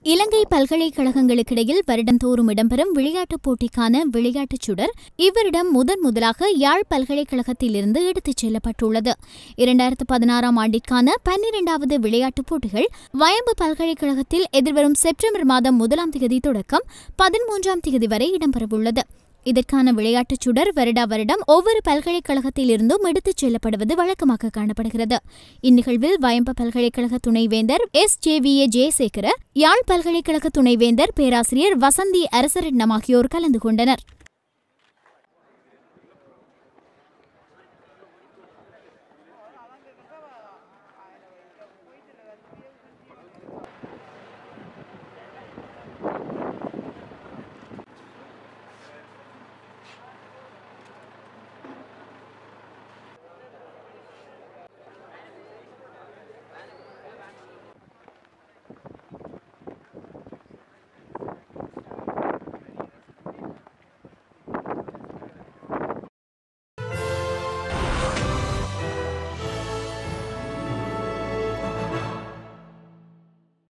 இலங்கை பல்கலைக்கழகங்களுக்கிடையில் வருடந்தோறும் இடம்பெறும் விளையாட்டுப் போட்டிக்கான விளையாட்டுச் சுடர் இவ்வருடம் முதன் முதலாக யாழ் பல்கலைக்கழகத்திலிருந்து எடுத்துச் செல்லப்பட்டுள்ளது இரண்டாயிரத்து பதினாறாம் ஆண்டிற்கான பன்னிரண்டாவது விளையாட்டுப் போட்டிகள் வயம்பு பல்கலைக்கழகத்தில் எதிர்வரும் செப்டம்பர் மாதம் முதலாம் தேதி தொடக்கம் பதிமூன்றாம் தேதி வரை இடம்பெறவுள்ளது இதற்கான விளையாட்டுச் சுடர் வருடா வருடம் ஒவ்வொரு பல்கலைக்கழகத்திலிருந்தும் எடுத்துச் செல்லப்படுவது வழக்கமாக காணப்படுகிறது இந்நிகழ்வில் வயம்ப பல்கலைக்கழக துணைவேந்தர் S J V A Jayasekara யாழ் பல்கலைக்கழக துணைவேந்தர் பேராசிரியர் வசந்தி அரசரட்னம் ஆகியோர் கலந்து கொண்டனர்